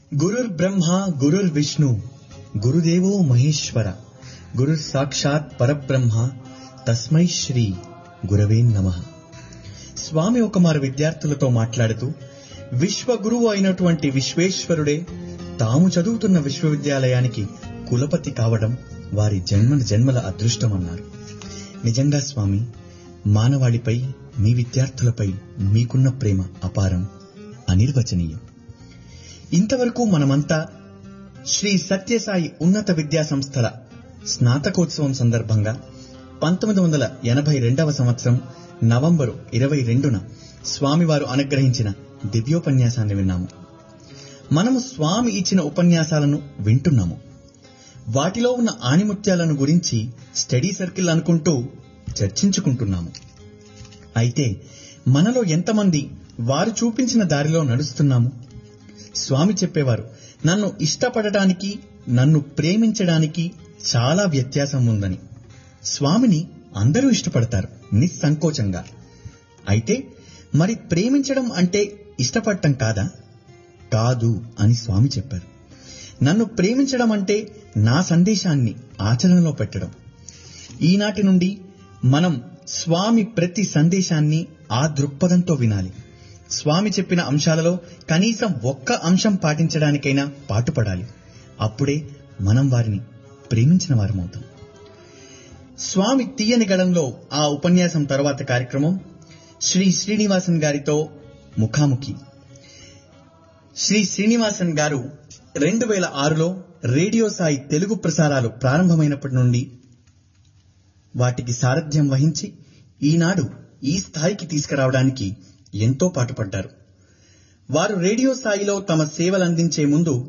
గురుర్ బ్రహ్మ గురుర్ విష్ణు గురుదేవో మహేశ్వర గురుర్ సాక్షాత్ పరబ్రహ్మ తస్మై శ్రీ గురవే నమ స్వామి ఒకమారు విద్యార్థులతో మాట్లాడుతూ విశ్వగురువు అయినటువంటి విశ్వేశ్వరుడే తాము చదువుతున్న విశ్వవిద్యాలయానికి కులపతి కావడం వారి జన్మ జన్మల అదృష్టమన్నారు నిజంగా స్వామి మానవాళిపై మీ విద్యార్థులపై మీకున్న ప్రేమ అపారం అనిర్వచనీయం ఇంతవరకు మనమంతా శ్రీ సత్యసాయి ఉన్నత విద్యా సంస్థల స్నాతకోత్సవం సందర్భంగా పంతొమ్మిది వందల ఎనభై రెండవ సంవత్సరం నవంబరు ఇరవై రెండున స్వామివారు అనుగ్రహించిన దివ్యోపన్యాసాన్ని విన్నాము మనము స్వామి ఇచ్చిన ఉపన్యాసాలను వింటున్నాము వాటిలో ఉన్న ఆణిముత్యాలను గురించి స్టడీ సర్కిల్ అనుకుంటూ చర్చించుకుంటున్నాము అయితే మనలో ఎంతమంది వారు చూపించిన దారిలో నడుస్తున్నాము స్వామి చెప్పేవారు నన్ను ఇష్టపడటానికి నన్ను ప్రేమించడానికి చాలా వ్యత్యాసం ఉందని స్వామిని అందరూ ఇష్టపడతారు నిస్సంకోచంగా అయితే మరి ప్రేమించడం అంటే ఇష్టపడటం కాదా కాదు అని స్వామి చెప్పారు నన్ను ప్రేమించడం అంటే నా సందేశాన్ని ఆచరణలో పెట్టడం ఈనాటి నుండి మనం స్వామి ప్రతి సందేశాన్ని ఆ దృక్పథంతో వినాలి స్వామి చెప్పిన అంశాలలో కనీసం ఒక్క అంశం పాటించడానికైనా పాటుపడాలి అప్పుడే మనం వారిని ప్రేమించిన వారమవుతాం స్వామి తీయని గడంలో ఆ ఉపన్యాసం తర్వాత కార్యక్రమం శ్రీ శ్రీనివాసన్ గారితో ముఖాముఖి శ్రీ శ్రీనివాసన్ గారు రెండు వేల ఆరులో రేడియో సాయి తెలుగు ప్రసారాలు ప్రారంభమైనప్పటి నుండి వాటికి సారథ్యం వహించి ఈనాడు ఈ స్థాయికి తీసుకురావడానికి ఎంతో పాటుపడ్డారు వారు రేడియో స్థాయిలో తమ సేవలందించే ముందు